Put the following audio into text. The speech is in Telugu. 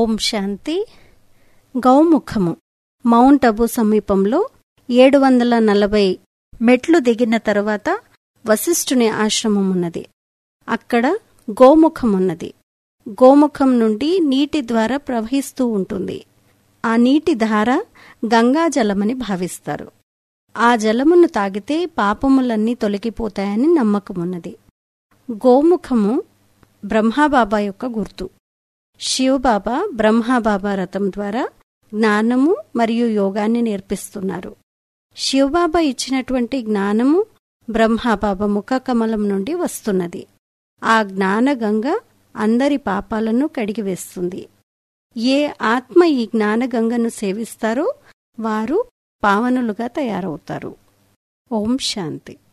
ఓం శాంతి గౌముఖము మౌంట్ అబు సమీపంలో ఏడు వందల నలభై మెట్లు దిగిన తరువాత వశిష్ఠుని ఆశ్రమం ఉన్నది అక్కడ గోముఖం ఉన్నది గోముఖం నుండి నీటి ద్వారా ప్రవహిస్తూ ఉంటుంది ఆ నీటి ధార గంగా జలమని భావిస్తారు ఆ జలమును తాగితే పాపములన్నీ తొలగిపోతాయని నమ్మకమున్నది గోముఖము బ్రహ్మాబాబా యొక్క గుర్తు శివబాబా బ్రహ్మాబాబా రథం ద్వారా జ్ఞానము మరియు యోగాన్ని నేర్పిస్తున్నారు శివబాబా ఇచ్చినటువంటి జ్ఞానము బ్రహ్మాబాబా ముఖ కమలం నుండి వస్తున్నది ఆ జ్ఞానగంగ అందరి పాపాలను కడిగివేస్తుంది ఏ ఆత్మ ఈ జ్ఞానగంగను సేవిస్తారో వారు పావనులుగా తయారవుతారు ఓం శాంతి